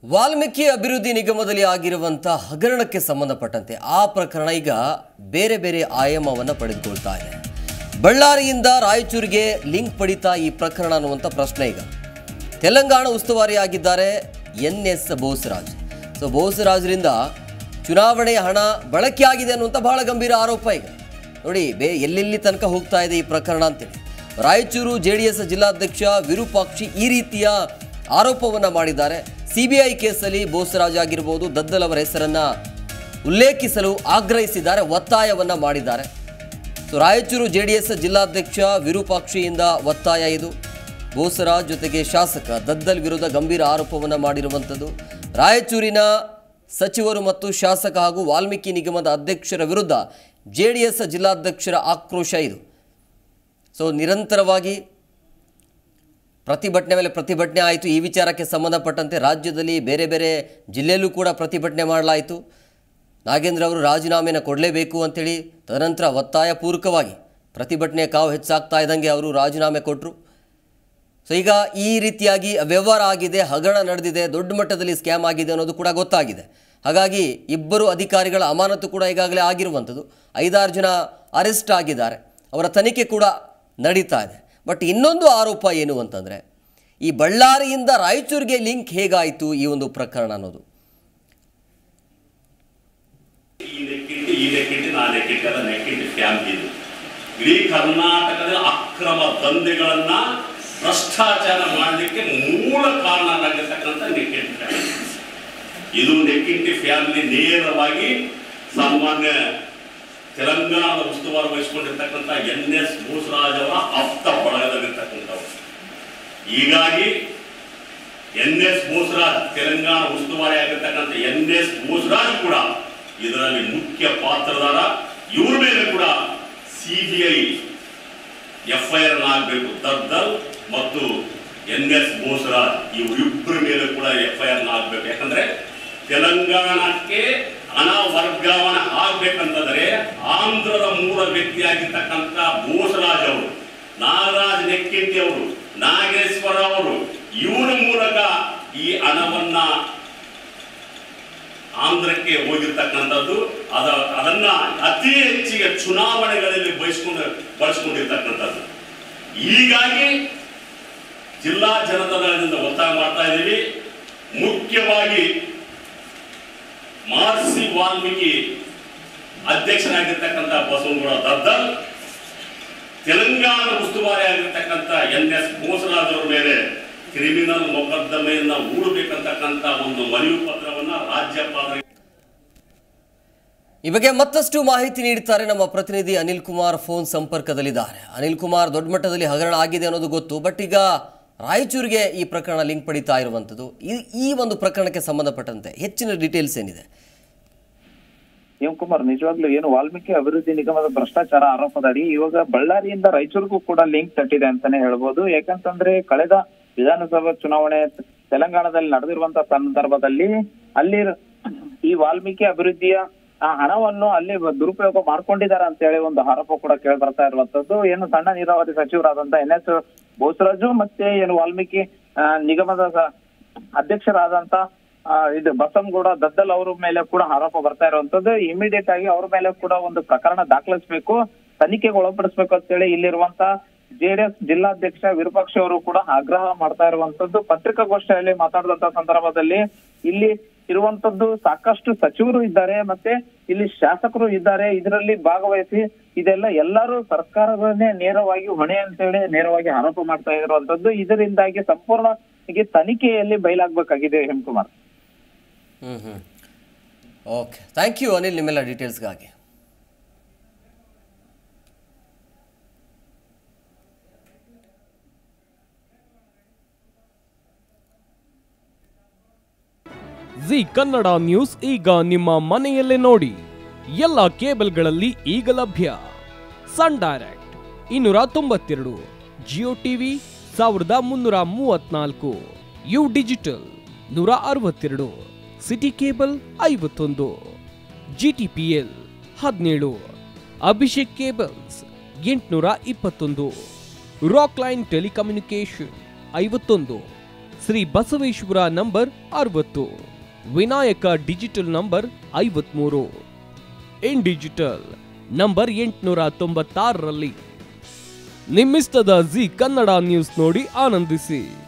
ವಾಲ್ಮೀಕಿ ಅಭಿವೃದ್ಧಿ ನಿಗಮದಲ್ಲಿ ಆಗಿರುವಂಥ ಹಗರಣಕ್ಕೆ ಸಂಬಂಧಪಟ್ಟಂತೆ ಆ ಪ್ರಕರಣ ಈಗ ಬೇರೆ ಬೇರೆ ಆಯಾಮವನ್ನು ಪಡೆದುಕೊಳ್ತಾ ಇದೆ ಬಳ್ಳಾರಿಯಿಂದ ರಾಯಚೂರಿಗೆ ಲಿಂಕ್ ಪಡಿತಾ ಈ ಪ್ರಕರಣ ಅನ್ನುವಂಥ ಪ್ರಶ್ನೆ ಈಗ ತೆಲಂಗಾಣ ಉಸ್ತುವಾರಿಯಾಗಿದ್ದಾರೆ ಎನ್ ಎಸ್ ಬೋಸರಾಜ್ ಸೊ ಬೋಸರಾಜ್ರಿಂದ ಚುನಾವಣೆಯ ಹಣ ಬಳಕೆಯಾಗಿದೆ ಅನ್ನುವಂಥ ಬಹಳ ಗಂಭೀರ ಆರೋಪ ಈಗ ನೋಡಿ ಬೇ ಎಲ್ಲೆಲ್ಲಿ ತನಕ ಹೋಗ್ತಾ ಇದೆ ಈ ಪ್ರಕರಣ ಅಂತೇಳಿ ರಾಯಚೂರು ಜೆ ಡಿ ಎಸ್ ಜಿಲ್ಲಾಧ್ಯಕ್ಷ ವಿರೂಪಾಕ್ಷಿ ಈ ರೀತಿಯ ಆರೋಪವನ್ನು ಮಾಡಿದ್ದಾರೆ ಸಿ ಬಿ ಐ ಕೇಸಲ್ಲಿ ಬೋಸರಾಜ್ ಆಗಿರ್ಬೋದು ದದ್ದಲ್ ಅವರ ಹೆಸರನ್ನು ಉಲ್ಲೇಖಿಸಲು ಆಗ್ರಹಿಸಿದ್ದಾರೆ ಒತ್ತಾಯವನ್ನು ಮಾಡಿದ್ದಾರೆ so Raichur J D S ಜಿಲ್ಲಾಧ್ಯಕ್ಷ ವಿರೂಪಾಕ್ಷಿಯಿಂದ ಒತ್ತಾಯ ಇದು ಬೋಸರಾಜ್ ಜೊತೆಗೆ ಶಾಸಕ ದದ್ದಲ್ ವಿರುದ್ಧ ಗಂಭೀರ ಆರೋಪವನ್ನು ಮಾಡಿರುವಂಥದ್ದು ರಾಯಚೂರಿನ ಸಚಿವರು ಮತ್ತು ಶಾಸಕ ಹಾಗೂ ವಾಲ್ಮೀಕಿ ನಿಗಮದ ಅಧ್ಯಕ್ಷರ ವಿರುದ್ಧ ಜೆ ಡಿ ಎಸ್ ಜಿಲ್ಲಾಧ್ಯಕ್ಷರ ಆಕ್ರೋಶ ಇದು ಸೊ ನಿರಂತರವಾಗಿ ಪ್ರತಿಭಟನೆ ಮೇಲೆ ಪ್ರತಿಭಟನೆ ಆಯಿತು ಈ ವಿಚಾರಕ್ಕೆ ಸಂಬಂಧಪಟ್ಟಂತೆ ರಾಜ್ಯದಲ್ಲಿ ಬೇರೆ ಬೇರೆ ಜಿಲ್ಲೆಯಲ್ಲೂ ಕೂಡ ಪ್ರತಿಭಟನೆ ಮಾಡಲಾಯಿತು ನಾಗೇಂದ್ರ ಅವರು ರಾಜೀನಾಮೆನ ಕೊಡಲೇಬೇಕು ಅಂತೇಳಿ ತದನಂತರ ಒತ್ತಾಯಪೂರ್ವಕವಾಗಿ ಪ್ರತಿಭಟನೆ ಕಾವು ಹೆಚ್ಚಾಗ್ತಾ ಇದ್ದಂಗೆ ಅವರು ರಾಜೀನಾಮೆ ಕೊಟ್ಟರು ಸೊ ಈಗ ಈ ರೀತಿಯಾಗಿ ವ್ಯವಹಾರ ಆಗಿದೆ ಹಗರಣ ನಡೆದಿದೆ ದೊಡ್ಡ ಮಟ್ಟದಲ್ಲಿ ಸ್ಕ್ಯಾಮ್ ಆಗಿದೆ ಅನ್ನೋದು ಕೂಡ ಗೊತ್ತಾಗಿದೆ ಹಾಗಾಗಿ ಇಬ್ಬರು ಅಧಿಕಾರಿಗಳ ಅಮಾನತು ಕೂಡ ಈಗಾಗಲೇ ಆಗಿರುವಂಥದ್ದು ಐದಾರು ಜನ ಅರೆಸ್ಟ್ ಆಗಿದ್ದಾರೆ ಅವರ ತನಿಖೆ ಕೂಡ ನಡೀತಾ ಇದೆ ಬಟ್ ಇನ್ನೊಂದು ಆರೋಪ ಏನು ಅಂತಂದರೆ ಈ ಬಳ್ಳಾರಿಯಿಂದ ರಾಯಚೂರಿಗೆ ಲಿಂಕ್ ಹೇಗಾಯಿತು ಈ ಒಂದು ಪ್ರಕರಣ ಅನ್ನೋದು ಈ ನೆಕ್ಕಿಟ್ಟು ಈ ನೆಕ್ಕಿಟ್ಟು ನಾ ನೆಕ್ಕಿಟ್ಟು ಅದ ನೆಕ್ಕಿಟ್ಟು ಫ್ಯಾಮಿಲಿ ಇದು ಇಡೀ ಕರ್ನಾಟಕದ ಅಕ್ರಮ ದಂಧೆಗಳನ್ನ ಭ್ರಷ್ಟಾಚಾರ ಮಾಡಲಿಕ್ಕೆ ಮೂಲ ಕಾರಣರಾಗಿರ್ತಕ್ಕಂಥ ನೆಕ್ಕಿಟ್ಟು ಫ್ಯಾಮಿಲಿ ಇದು ನೆಕ್ಕಿಂಟಿ ಫ್ಯಾಮಿಲಿ ನೇರವಾಗಿ ಸಾಮಾನ್ಯ ತೆಲಂಗಾಣದ ಉಸ್ತುವಾರಿ ವಹಿಸಿಕೊಂಡಿರ್ತಕ್ಕಂಥ ಎನ್ ಎಸ್ ಬೋಸರಾಜ್ ಅವರ ಆಪ್ತ ಬಳಗದಲ್ಲಿರ್ತಕ್ಕಂಥವ್ರು ಹೀಗಾಗಿ ಎನ್ ಎಸ್ ಬೋಸರಾಜ್ ತೆಲಂಗಾಣ ಉಸ್ತುವಾರಿ ಆಗಿರ್ತಕ್ಕಂಥ ಎನ್ ಎಸ್ ಬೋಸರಾಜ್ ಕೂಡ ಇದರಲ್ಲಿ ಮುಖ್ಯ ಪಾತ್ರದಾರ ಇವ್ರ ಮೇಲೆ ಕೂಡ ಸಿಬಿಐ ಎಫ್ಐಆರ್ ಆಗಬೇಕು ದದ್ದಲ್ ಮತ್ತು ಎನ್ ಎಸ್ ಬೋಸರಾಜ್ ಇವರಿಬ್ಬರ ಮೇಲೆ ಕೂಡ ಎಫ್ಐಆರ್ ಆಗಬೇಕು ಯಾಕಂದ್ರೆ ತೆಲಂಗಾಣಕ್ಕೆ ಹಣ ವರ್ಗಾವಣೆ ಆಗ್ಬೇಕಂತಂದ್ರೆ ಆಂಧ್ರದ ಮೂಲ ವ್ಯಕ್ತಿಯಾಗಿರ್ತಕ್ಕಂಥ ಬೋಸರಾಜ್ ಅವರು ನಾಗರಾಜ್ ನೆಕ್ಕಿಂಟಿ ಅವರು ನಾಗೇಶ್ವರ ಅವರು ಇವರ ಮೂಲಕ ಈ ಹಣವನ್ನ ಆಂಧ್ರಕ್ಕೆ ಹೋಗಿರ್ತಕ್ಕಂಥದ್ದು ಅದ ಅದನ್ನ ಅತಿ ಹೆಚ್ಚಿಗೆ ಚುನಾವಣೆಗಳಲ್ಲಿ ಬಯಸ್ಕೊಂಡು ಬಳಸ್ಕೊಂಡಿರ್ತಕ್ಕಂಥದ್ದು ಹೀಗಾಗಿ ಜಿಲ್ಲಾ ಜನತಾದಳದಿಂದ ಒತ್ತಾಯ ಮಾಡ್ತಾ ಇದ್ದೀವಿ ಮುಖ್ಯವಾಗಿ ಮಹರ್ಷಿ ವಾಲ್ಮೀಕಿ ಅಧ್ಯಕ್ಷರಾಗಿರ್ತಕ್ಕಂಥ ಬಸವನಗೌಡ ದದ್ದಲ್ ತೆಲಂಗಾಣ ಉಸ್ತುವಾರಿ ಆಗಿರ್ತಕ್ಕಂಥ ಎನ್ ಎಸ್ ಬೋಸರಾಜ್ ಅವರ ಮೇಲೆ ಕ್ರಿಮಿನಲ್ ಮೊಕದ್ದಮೆಯನ್ನ ಹೂಡಬೇಕಂತಕ್ಕಂಥ ಒಂದು ಮನವಿ ಪತ್ರವನ್ನ ರಾಜ್ಯಪಾಲರಿಗೆ ಈ ಬಗ್ಗೆ ಮತ್ತಷ್ಟು ಮಾಹಿತಿ ನೀಡ್ತಾರೆ ನಮ್ಮ ಪ್ರತಿನಿಧಿ ಅನಿಲ್ ಕುಮಾರ್ ಫೋನ್ ಸಂಪರ್ಕದಲ್ಲಿದ್ದಾರೆ ಅನಿಲ್ ಕುಮಾರ್ ದೊಡ್ಡ ಮಟ್ಟದಲ್ಲಿ ಹಗರಣ ಆಗಿದೆ ಅನ್ನೋದು ಗೊತ್ತು ಬಟ್ ಈಗ ರಾಯಚೂರಿಗೆ ಈ ಪ್ರಕರಣ ಲಿಂಕ್ ಪಡಿತಾ ಇರುವಂಥದ್ದು ಈ ಈ ಒಂದು ಪ್ರಕರಣಕ್ಕೆ ಸಂಬಂಧಪಟ್ಟಂತೆ ಹೆಚ್ಚಿನ ಡೀಟೇಲ್ಸ್ ಏನಿದೆ ಕುಮಾರ್ ನಿಜವಾಗ್ಲೂ ಏನು ವಾಲ್ಮೀಕಿ ಅಭಿವೃದ್ಧಿ ನಿಗಮದ ಭ್ರಷ್ಟಾಚಾರ ಆರೋಪದಡಿ ಇವಾಗ ಬಳ್ಳಾರಿಯಿಂದ ರಾಯಚೂರಿಗೂ ಕೂಡ ಲಿಂಕ್ ತಟ್ಟಿದೆ ಅಂತಾನೆ ಹೇಳ್ಬೋದು ಯಾಕಂತಂದ್ರೆ ಕಳೆದ ವಿಧಾನಸಭಾ ಚುನಾವಣೆ ತೆಲಂಗಾಣದಲ್ಲಿ ನಡೆದಿರುವಂತಹ ಸಂದರ್ಭದಲ್ಲಿ ಅಲ್ಲಿ ಈ ವಾಲ್ಮೀಕಿ ಅಭಿವೃದ್ಧಿಯ ಆ ಹಣವನ್ನು ಅಲ್ಲಿ ದುರುಪಯೋಗ ಮಾಡ್ಕೊಂಡಿದ್ದಾರೆ ಅಂತ ಹೇಳಿ ಒಂದು ಆರೋಪ ಕೂಡ ಕೇಳಿ ಬರ್ತಾ ಇರುವಂತದ್ದು ಏನು ಸಣ್ಣ ನೀರಾವರಿ ಸಚಿವರಾದಂತ ಎನ್ ಎಸ್ ಬೋಸರಾಜು ಮತ್ತೆ ಏನು ವಾಲ್ಮೀಕಿ ಆ, ನಿಗಮದ ಸ- ಅಧ್ಯಕ್ಷರಾದಂತ ಆ, ಇದು ಬಸವನಗೌಡ ದದ್ದಲ್ ಅವ್ರ ಮೇಲೆ ಕೂಡ ಆರೋಪ ಬರ್ತಾ ಇರುವಂತದ್ದು ಇಮಿಡಿಯೇಟ್ ಆಗಿ ಅವ್ರ ಮೇಲೆ ಕೂಡ ಒಂದು ಪ್ರಕರಣ ದಾಖಲಿಸಬೇಕು ತನಿಖೆಗೆ ಒಳಪಡಿಸಬೇಕು ಅಂತೇಳಿ ಇಲ್ಲಿರುವಂತ ಜೆಡಿಎಸ್ ಜಿಲ್ಲಾಧ್ಯಕ್ಷ ವಿರೂಪಾಕ್ಷ ಅವರು ಕೂಡ ಆಗ್ರಹ ಮಾಡ್ತಾ ಇರುವಂತದ್ದು ಪತ್ರಿಕಾಗೋಷ್ಠಿಯಲ್ಲಿ ಮಾತಾಡಿದಂತ ಸಂದರ್ಭದಲ್ಲಿ ಇಲ್ಲಿ ಇರುವಂತದ್ದು ಸಾಕಷ್ಟು ಸಚಿವರು ಇದ್ದಾರೆ ಮತ್ತೆ ಇಲ್ಲಿ ಶಾಸಕರು ಇದ್ದಾರೆ ಇದರಲ್ಲಿ ಭಾಗವಹಿಸಿ ಇದೆಲ್ಲ ಎಲ್ಲರೂ ಸರ್ಕಾರವನ್ನೇ ನೇರವಾಗಿ ಹೊಣೆ ಅಂತೇಳಿ ನೇರವಾಗಿ ಆರೋಪ ಮಾಡ್ತಾ ಇರುವಂತದ್ದು ಇದರಿಂದಾಗಿ ಸಂಪೂರ್ಣ ಹೀಗೆ ತನಿಖೆಯಲ್ಲಿ ಬಯಲಾಗಬೇಕಾಗಿದೆ ಹೇಮಕುಮಾರ್ ಹ್ಞೂ ಹ್ಞೂ ಓಕೆ ಥ್ಯಾಂಕ್ ಯು ಅನಿಲ್ ನಿಮ್ಮೆಲ್ಲ ಡೀಟೇಲ್ಸ್ಗಾಗಿ ಜಿ ಕನ್ನಡ ನ್ಯೂಸ್ ಈಗ ನಿಮ್ಮ ಮನೆಯಲ್ಲೇ ನೋಡಿ ಎಲ್ಲ ಕೇಬಲ್ಗಳಲ್ಲಿ ಈಗ ಲಭ್ಯ ಸನ್ ಡೈರೆಕ್ಟ್ ಇನ್ನೂರ ತೊಂಬತ್ತೆರಡು ಜಿಯೋ ಟಿವಿ ಸಾವಿರದ ಮುನ್ನೂರ ಮೂವತ್ನಾಲ್ಕು ಯು ಡಿಜಿಟಲ್ ನೂರ ಅರವತ್ತೆರಡು ಸಿಟಿ ಕೇಬಲ್ ಐವತ್ತೊಂದು ಜಿ ಟಿ ಪಿ ಎಲ್ ಹದಿನೇಳು ಅಭಿಷೇಕ್ ಕೇಬಲ್ಸ್ ಎಂಟುನೂರ ಇಪ್ಪತ್ತೊಂದು ರಾಕ್ ಲೈನ್ ಟೆಲಿಕಮ್ಯುನಿಕೇಶನ್ ಐವತ್ತೊಂದು ಶ್ರೀ ಬಸವೇಶ್ವರ ನಂಬರ್ ಅರವತ್ತು ವಿನಾಯಕ ಡಿಜಿಟಲ್ ನಂಬರ್ ಐವತ್ಮೂರು ಇನ್ ಡಿಜಿಟಲ್ ನಂಬರ್ ಎಂಟುನೂರ ತೊಂಬತ್ತಾರರಲ್ಲಿ ನಿಮ್ಮಿಸ್ತದ ಜಿ ಕನ್ನಡ ನ್ಯೂಸ್ ನೋಡಿ ಆನಂದಿಸಿ